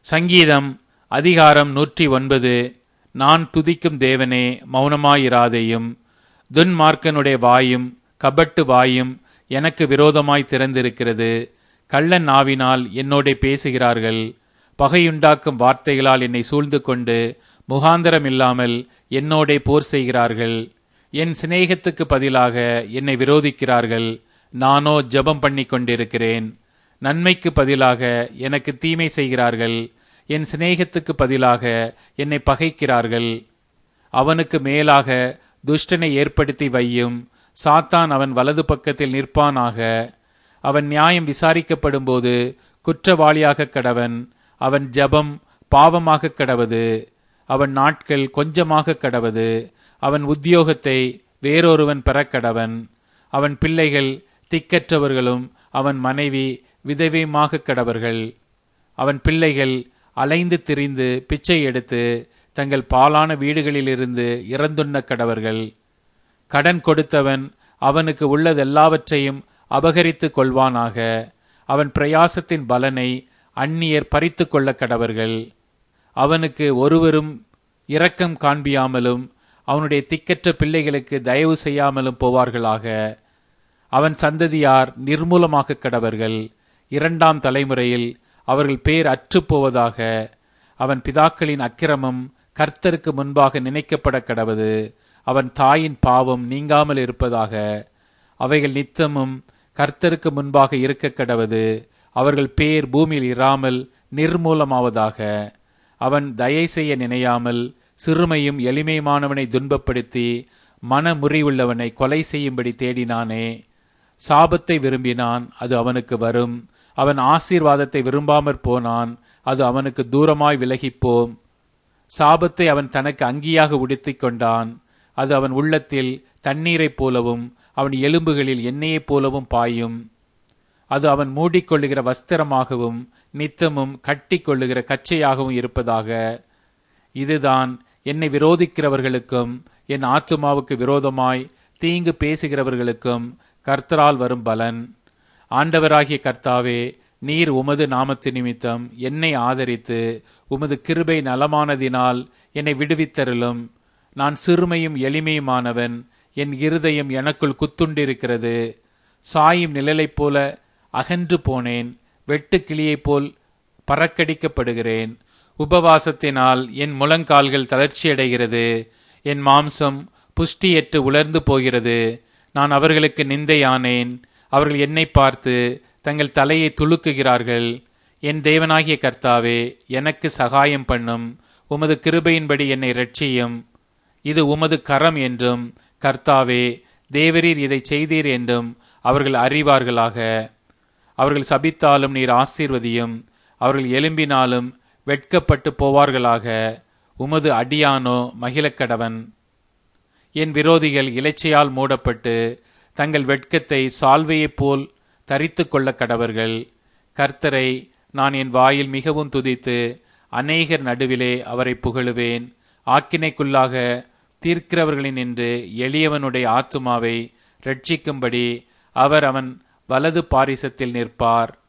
சங்கீதம் அதிகாரம் நூற்றி ஒன்பது நான் துதிக்கும் தேவனே மௌனமாயிராதேயும் துன்மார்க்கனுடைய வாயும் கபட்டு வாயும் எனக்கு விரோதமாய் திறந்திருக்கிறது கள்ளன் நாவினால் என்னோட பேசுகிறார்கள் பகையுண்டாக்கும் வார்த்தைகளால் என்னை சூழ்ந்து கொண்டு முகாந்தரம் இல்லாமல் என்னோடே போர் செய்கிறார்கள் என் சிநேகத்துக்கு பதிலாக என்னை விரோதிக்கிறார்கள் நானோ ஜெபம் பண்ணி கொண்டிருக்கிறேன் நன்மைக்கு பதிலாக எனக்கு தீமை செய்கிறார்கள் என் சிநேகத்துக்கு பதிலாக என்னை பகைக்கிறார்கள் அவனுக்கு மேலாக துஷ்டனை ஏற்படுத்தி வையும் சாத்தான் அவன் வலது பக்கத்தில் நிற்பானாக அவன் நியாயம் விசாரிக்கப்படும்போது குற்றவாளியாக கடவன் அவன் ஜபம் பாவமாக கடவது அவன் நாட்கள் கொஞ்சமாக கடவது அவன் உத்தியோகத்தை வேறொருவன் பெறக்கடவன் அவன் பிள்ளைகள் திக்கற்றவர்களும் அவன் மனைவி விதவையுமாக கடவர்கள் அவன் பிள்ளைகள் அலைந்து திரிந்து பிச்சை எடுத்து தங்கள் பாலான வீடுகளிலிருந்து இறந்துண்ண கடவர்கள் கடன் கொடுத்தவன் அவனுக்கு உள்ளதெல்லாவற்றையும் அபகரித்துக் கொள்வானாக அவன் பிரயாசத்தின் பலனை அந்நியர் பறித்து கொள்ள கடவர்கள் அவனுக்கு ஒருவரும் இரக்கம் காண்பியாமலும் அவனுடைய திக்கற்ற பிள்ளைகளுக்கு தயவு செய்யாமலும் போவார்களாக அவன் சந்ததியார் நிர்மூலமாக கடவர்கள் இரண்டாம் தலைமுறையில் அவர்கள் பேர் அற்றுப்போவதாக அவன் பிதாக்களின் அக்கிரமம் கர்த்தருக்கு முன்பாக நினைக்கப்பட கடவது அவன் தாயின் பாவம் நீங்காமல் இருப்பதாக அவைகள் நித்தமும் கர்த்தருக்கு முன்பாக இருக்க கடவது அவர்கள் பேர் பூமியில் இராமல் நிர்மூலமாவதாக அவன் தயை செய்ய நினையாமல் சிறுமையும் எளிமையுமானவனை துன்பப்படுத்தி மன முறிவுள்ளவனை கொலை செய்யும்படி தேடினானே சாபத்தை விரும்பினான் அது அவனுக்கு வரும் அவன் ஆசீர்வாதத்தை விரும்பாமற் போனான் அது அவனுக்கு தூரமாய் விலகிப்போம் சாபத்தை அவன் தனக்கு அங்கியாக உடுத்திக் கொண்டான் அது அவன் உள்ளத்தில் தண்ணீரைப் போலவும் அவன் எலும்புகளில் எண்ணெயைப் போலவும் பாயும் அது அவன் மூடிக்கொள்ளுகிற வஸ்திரமாகவும் நித்தமும் கட்டி கொள்ளுகிற கச்சையாகவும் இருப்பதாக இதுதான் என்னை விரோதிக்கிறவர்களுக்கும் என் ஆத்துமாவுக்கு விரோதமாய் தீங்கு பேசுகிறவர்களுக்கும் கர்த்தரால் வரும் பலன் ஆண்டவராகிய கர்த்தாவே நீர் உமது நாமத்து நிமித்தம் என்னை ஆதரித்து உமது கிருபை நலமானதினால் என்னை விடுவித்தருளும் நான் சிறுமையும் எளிமையுமானவன் என் இருதயம் எனக்குள் குத்துண்டிருக்கிறது சாயும் நிழலைப் போல அகன்று போனேன் வெட்டு கிளியைப் போல் பறக்கடிக்கப்படுகிறேன் உபவாசத்தினால் என் முழங்கால்கள் தளர்ச்சியடைகிறது என் மாம்சம் புஷ்டியற்று உலர்ந்து போகிறது நான் அவர்களுக்கு நிந்தையானேன் அவர்கள் என்னை பார்த்து தங்கள் தலையை துளுக்குகிறார்கள் என் தேவனாகிய கர்த்தாவே எனக்கு சகாயம் பண்ணும் உமது கிருபையின்படி என்னை ரட்சியும் இது உமது கரம் என்றும் கர்த்தாவே தேவரீர் இதை செய்தீர் என்றும் அவர்கள் அறிவார்களாக அவர்கள் சபித்தாலும் நீர் ஆசீர்வதியும் அவர்கள் எலும்பினாலும் வெட்கப்பட்டு போவார்களாக உமது அடியானோ மகிழக்கடவன் என் விரோதிகள் இலைச்சையால் மூடப்பட்டு தங்கள் வெட்கத்தை சால்வையைப் போல் தரித்து கொள்ள கடவர்கள் கர்த்தரை நான் என் வாயில் மிகவும் துதித்து அநேகர் நடுவிலே அவரை புகழுவேன் ஆக்கினைக்குள்ளாக தீர்க்கிறவர்களின் என்று எளியவனுடைய ஆத்துமாவை ரட்சிக்கும்படி அவர் அவன் வலது பாரிசத்தில் நிற்பார்